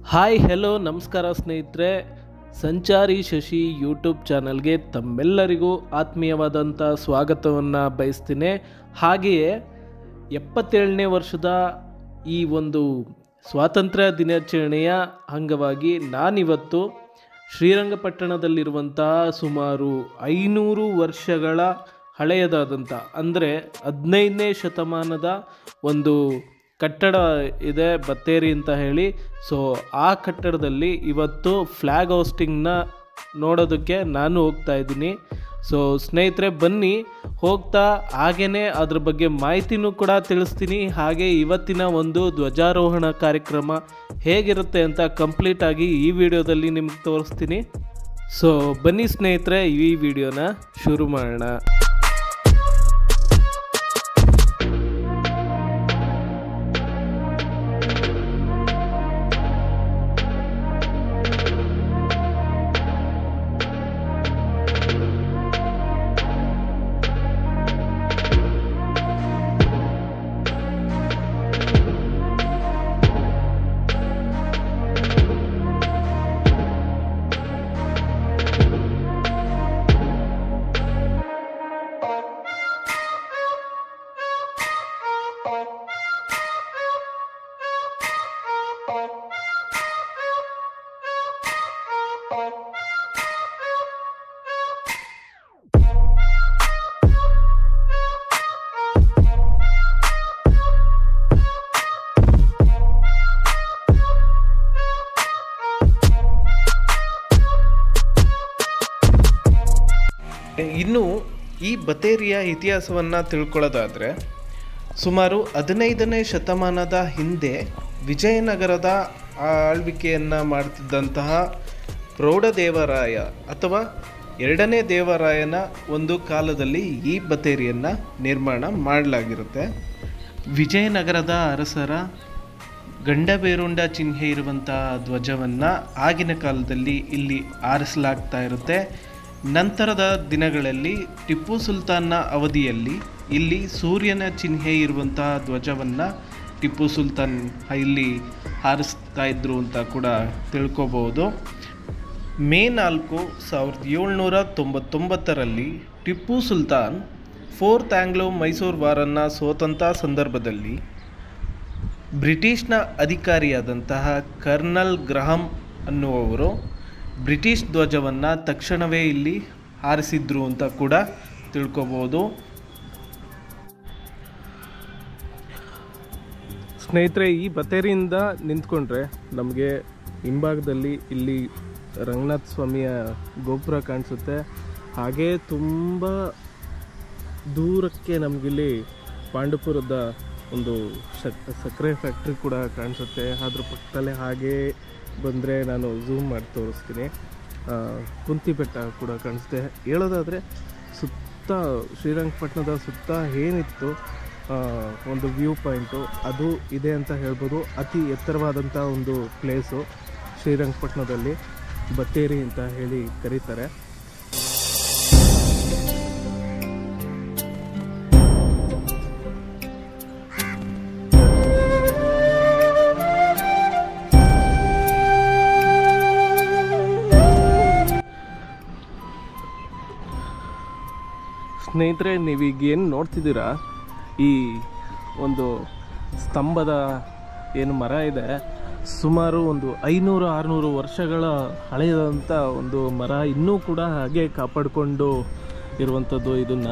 Hi hello ನಮಸ್ಕಾರ ಸ್ನೇಹಿತರೆ ಸಂಚಾರಿ ಶಶಿ ಯೂಟ್ಯೂಬ್ ಚಾನಲ್ಗೆ ತಮ್ಮೆಲ್ಲರಿಗೂ ಆತ್ಮೀಯವಾದಂಥ ಸ್ವಾಗತವನ್ನು ಬಯಸ್ತೀನಿ ಹಾಗೆಯೇ ಎಪ್ಪತ್ತೇಳನೇ ವರ್ಷದ ಈ ಒಂದು ಸ್ವಾತಂತ್ರ್ಯ ದಿನಾಚರಣೆಯ ಅಂಗವಾಗಿ ನಾನಿವತ್ತು ಶ್ರೀರಂಗಪಟ್ಟಣದಲ್ಲಿರುವಂತಹ ಸುಮಾರು ಐನೂರು ವರ್ಷಗಳ ಹಳೆಯದಾದಂಥ ಅಂದರೆ ಹದಿನೈದನೇ ಶತಮಾನದ ಒಂದು ಕಟ್ಟಡ ಇದೆ ಬತ್ತೇರಿ ಅಂತ ಹೇಳಿ ಸೊ ಆ ಕಟ್ಟಡದಲ್ಲಿ ಇವತ್ತು ಫ್ಲ್ಯಾಗ್ ಹೋಸ್ಟಿಂಗ್ನ ನೋಡೋದಕ್ಕೆ ನಾನು ಹೋಗ್ತಾ ಇದ್ದೀನಿ ಸೊ ಸ್ನೇಹಿತರೆ ಬನ್ನಿ ಹೋಗ್ತಾ ಹಾಗೇ ಅದ್ರ ಬಗ್ಗೆ ಮಾಹಿತಿನೂ ಕೂಡ ತಿಳಿಸ್ತೀನಿ ಹಾಗೆ ಇವತ್ತಿನ ಒಂದು ಧ್ವಜಾರೋಹಣ ಕಾರ್ಯಕ್ರಮ ಹೇಗಿರುತ್ತೆ ಅಂತ ಕಂಪ್ಲೀಟ್ ಆಗಿ ಈ ವಿಡಿಯೋದಲ್ಲಿ ನಿಮ್ಗೆ ತೋರಿಸ್ತೀನಿ ಸೊ ಬನ್ನಿ ಸ್ನೇಹಿತರೆ ಈ ವಿಡಿಯೋನ ಶುರು ಮಾಡೋಣ ಇನ್ನು ಈ ಬತೇರಿಯ ಇತಿಹಾಸವನ್ನು ತಿಳ್ಕೊಳ್ಳೋದಾದರೆ ಸುಮಾರು ಹದಿನೈದನೇ ಶತಮಾನದ ಹಿಂದೆ ವಿಜಯನಗರದ ಆಳ್ವಿಕೆಯನ್ನು ಮಾಡ್ತಿದ್ದಂತಹ ಪ್ರೌಢದೇವರಾಯ ಅಥವಾ ಎರಡನೇ ದೇವರಾಯನ ಒಂದು ಕಾಲದಲ್ಲಿ ಈ ಬತೇರಿಯನ್ನು ನಿರ್ಮಾಣ ಮಾಡಲಾಗಿರುತ್ತೆ ವಿಜಯನಗರದ ಅರಸರ ಗಂಡಬೇರುಂಡ ಚಿಹ್ನೆ ಇರುವಂತಹ ಧ್ವಜವನ್ನು ಆಗಿನ ಕಾಲದಲ್ಲಿ ಇಲ್ಲಿ ಆರಿಸಲಾಗ್ತಾ ಇರುತ್ತೆ ನಂತರದ ದಿನಗಳಲ್ಲಿ ಟಿಪ್ಪು ಸುಲ್ತಾನ್ನ ಅವಧಿಯಲ್ಲಿ ಇಲ್ಲಿ ಸೂರ್ಯನ ಚಿಹ್ನೆ ಇರುವಂತಹ ಧ್ವಜವನ್ನು ಟಿಪ್ಪು ಸುಲ್ತಾನ್ ಇಲ್ಲಿ ಹಾರಿಸ್ತಾ ಇದ್ರು ಅಂತ ಕೂಡ ತಿಳ್ಕೊಬೋದು ಮೇ ನಾಲ್ಕು ಸಾವಿರದ ಏಳ್ನೂರ ತೊಂಬತ್ತೊಂಬತ್ತರಲ್ಲಿ ಟಿಪ್ಪು ಸುಲ್ತಾನ್ ಫೋರ್ತ್ ಆಂಗ್ಲೋ ಮೈಸೂರು ವಾರನ್ನು ಸೋತಂಥ ಸಂದರ್ಭದಲ್ಲಿ ಬ್ರಿಟಿಷ್ನ ಅಧಿಕಾರಿಯಾದಂತಹ ಕರ್ನಲ್ ಗ್ರಹಂ ಅನ್ನುವವರು ಬ್ರಿಟಿಷ್ ಧ್ವಜವನ್ನು ತಕ್ಷಣವೇ ಇಲ್ಲಿ ಹಾರಿಸಿದ್ರು ಅಂತ ಕೂಡ ತಿಳ್ಕೊಬೋದು ಸ್ನೇಹಿತರೆ ಈ ಬತೇರಿಯಿಂದ ನಿಂತ್ಕೊಂಡ್ರೆ ನಮಗೆ ಹಿಂಭಾಗದಲ್ಲಿ ಇಲ್ಲಿ ರಂಗನಾಥ ಸ್ವಾಮಿಯ ಗೋಪುರ ಕಾಣಿಸುತ್ತೆ ಹಾಗೆ ತುಂಬ ದೂರಕ್ಕೆ ನಮಗಿಲ್ಲಿ ಪಾಂಡುಪುರದ ಒಂದು ಶಕ್ ಸಕ್ಕರೆ ಫ್ಯಾಕ್ಟ್ರಿ ಕೂಡ ಕಾಣಿಸುತ್ತೆ ಅದ್ರ ಪಕ್ಕದಲ್ಲೇ ಹಾಗೇ ಬಂದರೆ ನಾನು ಝೂಮ್ ಮಾಡಿ ತೋರಿಸ್ತೀನಿ ಆ, ಕುಂತಿ ಬೆಟ್ಟ ಕೂಡ ಕಾಣಿಸುತ್ತೆ ಹೇಳೋದಾದರೆ ಸುತ್ತ ಶ್ರೀರಂಗಪಟ್ಟಣದ ಸುತ್ತ ಏನಿತ್ತು ಆ, ಒಂದು ವ್ಯೂ ಪಾಯಿಂಟು ಅದು ಇದೆ ಅಂತ ಹೇಳ್ಬೋದು ಅತಿ ಎತ್ತರವಾದಂಥ ಒಂದು ಪ್ಲೇಸು ಶ್ರೀರಂಗಪಟ್ಟಣದಲ್ಲಿ ಬತ್ತೇರಿ ಅಂತ ಹೇಳಿ ಕರೀತಾರೆ ಸ್ನೇಹಿತರೆ ನೀವೀಗ ಏನು ನೋಡ್ತಿದ್ದೀರಾ ಈ ಒಂದು ಸ್ತಂಭದ ಏನು ಮರ ಇದೆ ಸುಮಾರು ಒಂದು ಐನೂರು ಆರುನೂರು ವರ್ಷಗಳ ಹಳೆಯದಂಥ ಒಂದು ಮರ ಇನ್ನೂ ಕೂಡ ಹಾಗೆ ಕಾಪಾಡಿಕೊಂಡು ಇರುವಂಥದ್ದು ಇದನ್ನು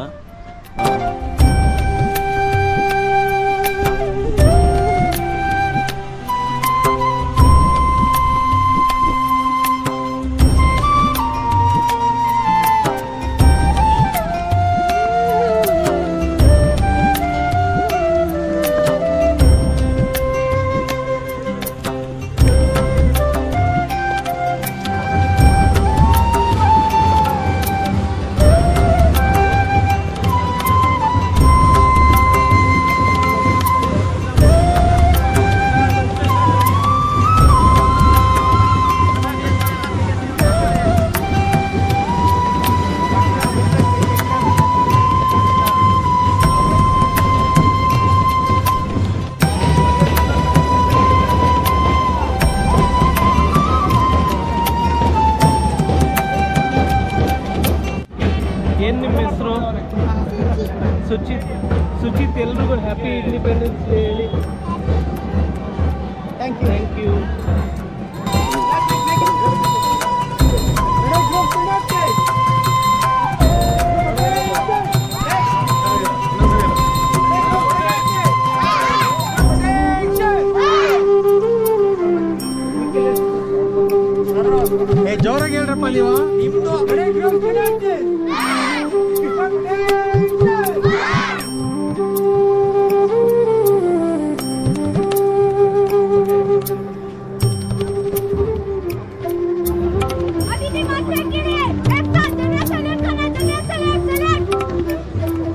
ಸುಚಿತ್ ಸುಚಿತ್ ಎಲ್ರಿಗೂ ಹ್ಯಾಪಿ ಇಂಡಿಪೆಂಡೆನ್ಸ್ ಡೇ ಹೇಳಿ ಥ್ಯಾಂಕ್ ಯು ಥ್ಯಾಂಕ್ ಯು ಏ ಜೋರಾಗಿ ಹೇಳ್ರಪ್ಪ ನೀವು अभी मत गिरे एक साथ दुनिया सेलेक्ट करना दुनिया सेलेक्ट सेलेक्ट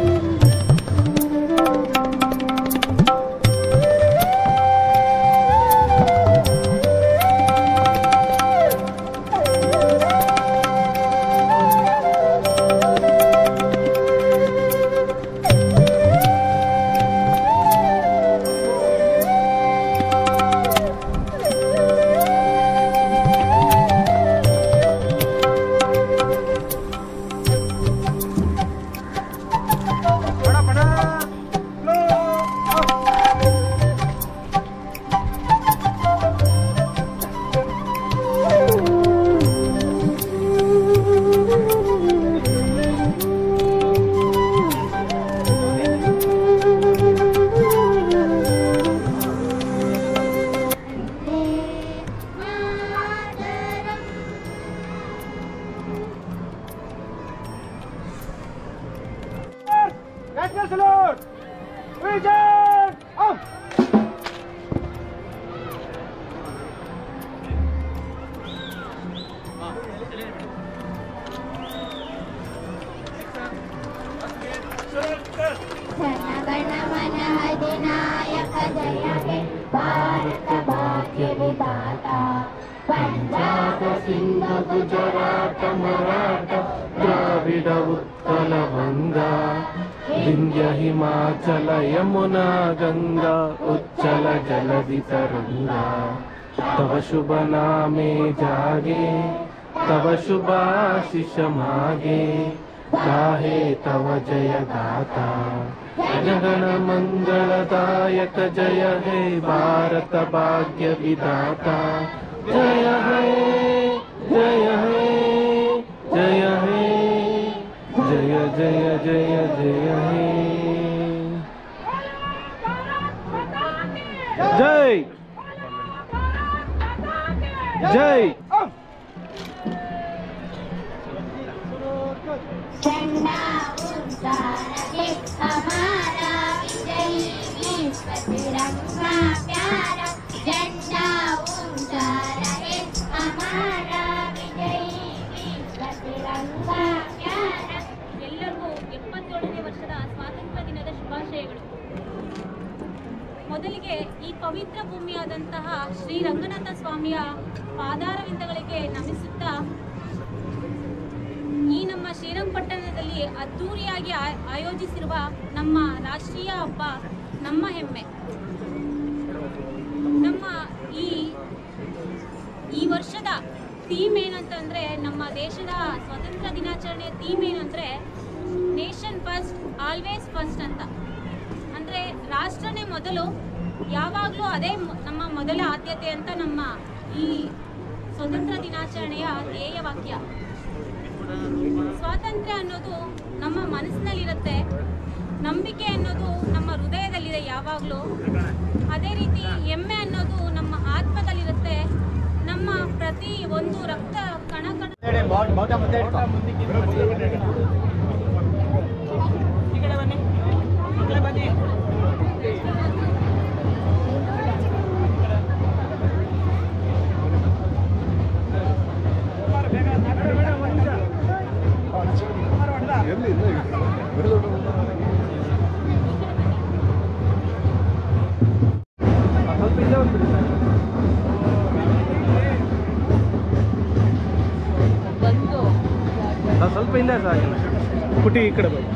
जनगणमन अधिनायक जय हे भारत भाग्य विधाता पंजाब सिंध गुजरात मराठा ದ್ರಾವಿಡ ಉತ್ಕಲ ಬಂಗ ವಿಂಧ್ಯ ಹಿಮಾಚಲ ಯಮುನಾ ಗಂಗಾ ಉಚ್ಚಲ ಜಲಧಿ ತರಂಗ ತವ ಶುಭ ನಾಮೆ ಜಾಗೆ ತವ ಶುಭಾಶಿಷ ಮಾಗೆ गाहे तव जय गाथा जनगण मंगलदायक जय हे भारत भाग्य विधाता जय हे जय हे जय हे जय जय जय जय हे जय जय झंडा ऊंचा रहे हमारा विजयी विश्व तिरंगा प्यारा झंडा ऊंचा रहे हमारा विजयी विश्व तिरंगा प्यारा ಎಲ್ಲರಿಗೂ ಎಪ್ಪತ್ತೇಳನೇ ವರ್ಷದ ಸ್ವಾತಂತ್ರ್ಯ ದಿನದ ಶುಭಾಶಯಗಳು ಮೊದಲಿಗೆ ಈ ಪವಿತ್ರ ಭೂಮಿಯಾದಂತಹ ಶ್ರೀ ರಂಗನಾಥ ಸ್ವಾಮಿಯ ಪಾದಾರವಿಂದಗಳಿಗೆ ನಮಿಸುತ್ತಾ ಈ ನಮ್ಮ ಶ್ರೀರಂಗಪಟ್ಟಣದಲ್ಲಿ ಅದ್ಧೂರಿಯಾಗಿ ಆ- ಆಯೋಜಿಸಿರುವ ನಮ್ಮ ರಾಷ್ಟ್ರೀಯ ಹಬ್ಬ ನಮ್ಮ ಹೆಮ್ಮೆ ನಮ್ಮ ಈ ಈ ವರ್ಷದ ಥೀಮ್ ಏನಂತಂದ್ರೆ ನಮ್ಮ ದೇಶದ ಸ್ವಾತಂತ್ರ್ಯ ದಿನಾಚರಣೆಯ ಥೀಮ್ ಏನಂದ್ರೆ ನೇಷನ್ ಫಸ್ಟ್ ಆಲ್ವೇಸ್ ಫಸ್ಟ್ ಅಂತ ಅಂದ್ರೆ ರಾಷ್ಟ್ರನೇ ಮೊದಲು ಯಾವಾಗಲೂ ಅದೇ ಮ- ನಮ್ಮ ಮೊದಲ ಆದ್ಯತೆ ಅಂತ ನಮ್ಮ ಈ ಸ್ವತಂತ್ರ ದಿನಾಚರಣೆಯ ಧ್ಯೇಯ ವಾಕ್ಯ ಸ್ವಾತಂತ್ರ್ಯ ಅನ್ನೋದು ನಮ್ಮ ಮನಸ್ಸಿನಲ್ಲಿರುತ್ತೆ ನಂಬಿಕೆ ಅನ್ನೋದು ನಮ್ಮ ಹೃದಯದಲ್ಲಿದೆ ಯಾವಾಗಲೂ ಅದೇ ರೀತಿ ಹೆಮ್ಮೆ ಅನ್ನೋದು ನಮ್ಮ ಆತ್ಮದಲ್ಲಿರುತ್ತೆ ನಮ್ಮ ಪ್ರತಿ ಒಂದು ರಕ್ತ ಕಣ ಕಣ ಸ್ವಲ್ಪ ಇಲ್ಲೇ ಬಂದ್ಬಿಡಿ ಸರ್ ಆ, ಸ್ವಲ್ಪ ಹಿಂದೆ ಸಾಗಿಲ್ಲ ಪುಟಿ ಈ ಕಡೆ ಬನ್ನಿ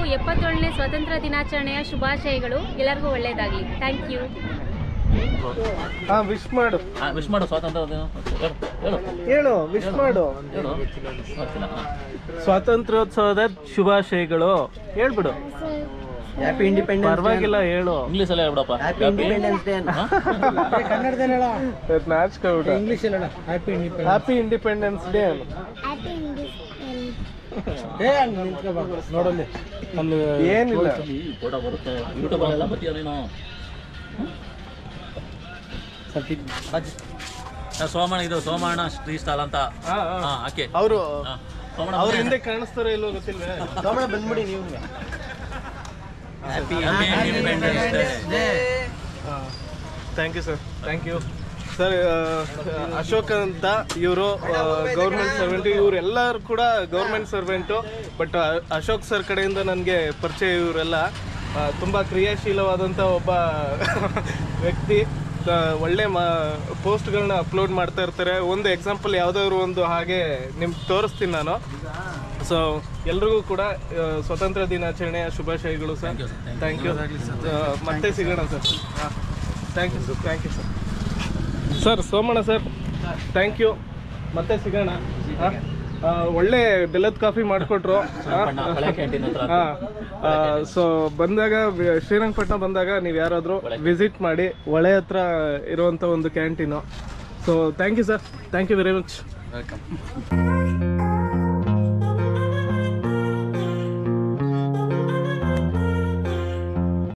ಎಪ್ಪತ್ತೇಳನೇ ಸ್ವಾತಂತ್ರ್ಯ ದಿನಾಚರಣೆಯ ಶುಭಾಶಯಗಳು ಎಲ್ಲರಿಗೂ ಒಳ್ಳೆಯದಾಗಲಿ ಥ್ಯಾಂಕ್ ಯು ಹಾಂ ವಿಶ್ ಮಾಡು ವಿಶ್ ಮಾಡು ಸ್ವಾತಂತ್ರ್ಯ ದಿನ ಹೇಳು ಹೇಳು ಹೇಳು ವಿಶ್ ಮಾಡು ಹೇಳು ಗೊತ್ತಿಲ್ಲ ಹಾ. ಸ್ವಾತಂತ್ರ್ಯೋತ್ಸವದ ಶುಭಾಶಯಗಳು ಹೇಳ್ಬಿಡು ಹ್ಯಾಪಿ ಇಂಡಿಪೆಂಡೆನ್ಸ್ ಪರವಾಗಿಲ್ಲ ಹೇಳು ಇಂಗ್ಲೀಷಲ್ಲಿ ಹೇಳ್ಬಿಡಪ್ಪ ಹ್ಯಾಪಿ ಇಂಡಿಪೆಂಡೆನ್ಸ್ ಡೇ ಕನ್ನಡದಲ್ಲಿ ಹೇಳ ನಾಚ್ಕೊಬಿಡ ಇಂಗ್ಲೀಷ್ ಹೇಳ happy independence happy independence day ಏ ಹಂಗ್ ನಿಂತ್ಕೋಬಾರ್ದು ನೋಡಲ್ಲಿ ಅಲ್ಲಿ ಏನಿಲ್ಲ ಈ ಫೋಟೋ ಬರುತ್ತೆ ಯೂಟ್ಯೂಬಲ್ಲೆಲ್ಲ ಬರ್ತೀಯ ನೀನು ಸರ್ಟಿ ಆ, ಸೋಮಣ್ಣ ಇದು ಸೋಮಣ್ಣ ಶ್ರೀ ಸ್ಟಾಲ್ ಅಂತ ಹಾ, ಹಾ. ಹಾ ಹಾಕಿ ಅವರು ಹಾ. ಸೋಮಣ್ಣ ಅವ್ರ ಬಂದೆ. ಹಿಂದೆ ಕಾಣಿಸ್ತಾರೋ ಇಲ್ಲೋ ಗೊತ್ತಿಲ್ವೇ ತಗೊಳ್ಳಿ ಬಂದ್ಬಿಡಿ ನೀವು Happy Independence Day. Thank you sir thank you sir Ashok ಅಂತ ಇವರು ಗೌರ್ಮೆಂಟ್ ಸರ್ವೆಂಟ್ ಇವರೆಲ್ಲರೂ ಕೂಡ government servant but Ashok sir ಕಡೆಯಿಂದ ನನಗೆ ಪರಿಚಯ ಇವರೆಲ್ಲ ತುಂಬ ಕ್ರಿಯಾಶೀಲವಾದಂಥ ಒಬ್ಬ ವ್ಯಕ್ತಿ ಆ, ಒಳ್ಳೆ ಮಾ ಪೋಸ್ಟ್ಗಳನ್ನ ಅಪ್ಲೋಡ್ ಮಾಡ್ತಾ ಇರ್ತಾರೆ ಒಂದು ಎಕ್ಸಾಂಪಲ್ ಯಾವುದಾದ್ರು ಒಂದು ಹಾಗೆ ನಿಮ್ಗೆ ತೋರಿಸ್ತೀನಿ ನಾನು ಸೊ ಎಲ್ರಿಗೂ ಕೂಡ ಆ, ಸ್ವಾತಂತ್ರ್ಯ ದಿನಾಚರಣೆಯ ಶುಭಾಶಯಗಳು ಸರ್ ಥ್ಯಾಂಕ್ ಯು ಮತ್ತೆ ಸಿಗೋಣ sir thank you sir thank you sir sir Somanna sir thank you ಮತ್ತೆ ಸಿಗೋಣ ಆ, ಆ, ಒಳ್ಳೆ ಬೆಲ್ಲದ ಕಾಫಿ ಮಾಡಿಕೊಟ್ರು ಶ್ರೀರಂಗಪಟ್ಟಣ ಹಳೆ ಕ್ಯಾಂಟೀನ್ ಹತ್ರ ಹಾಂ ಸೊ ಬಂದಾಗ ವಿ- ಶ್ರೀರಂಗಪಟ್ಟಣ ಬಂದಾಗ ನೀವು ಯಾರಾದರೂ ವಿಸಿಟ್ ಮಾಡಿ ಒಳೆ ಹತ್ರ ಇರುವಂಥ ಒಂದು canteen so thank you sir thank you very much welcome